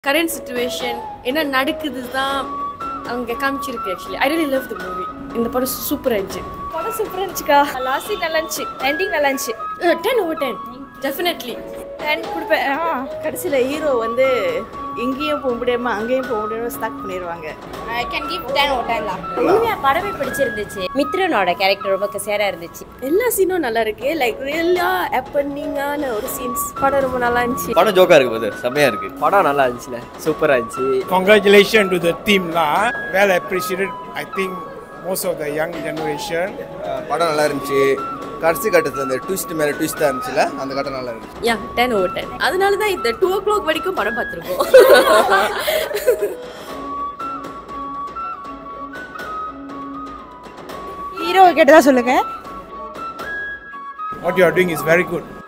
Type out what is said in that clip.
Current situation என்ன நடக்குது தான் அவங்க காமிச்சிருக்கு actually I really love the movie இந்த படம் சூப்பராக இருந்துச்சு படம் சூப்பராக இருந்துச்சுக்கா லாஸ்ட் நல்லா இருந்துச்சு எண்டிங் நல்லா இருந்துச்சு ten over ten definitely ten கொடுப்பேன் ஆ கடைசியில் ஹீரோ வந்து இங்கேயும் போக முடியாம அங்கேயும் போக முடியாம ஸ்டாக் பண்ணிடுவாங்க I can give ten o ten தான் உண்மையா படமே பிடிச்சிருந்துச்சு மித்ரனோட கேரக்டர் ரொம்ப கசேரா இருந்துச்சு எல்லா சீனும் நல்லா இருக்கு லைக் ரியலாக ஹேப்பனிங்கான ஒரு சீன்ஸ் படம் ரொம்ப நல்லா இருந்துச்சு படம் ஜோக்கா இருக்கு போது செம்மையா இருக்கு படம் நல்லா இருந்துச்சுல சூப்பரா இருந்துச்சு Congratulations to the team lah. Well appreciated. I think most of the young generation. படம் நல்லா இருந்துச்சு கடைசி கட்டத்தில் அந்த ட்விஸ்ட் மேலே ட்விஸ்டாக இருந்துச்சுல அந்த கட்டம் நல்லா இருந்துச்சு யா டென் ஓவர் டென் அதனால தான் இந்த டூ ஓ கிளாக் வரைக்கும் படம் பார்த்துருக்கோம் ஹீரோவை கேட்டதா சொல்லுங்க What you are doing is very good.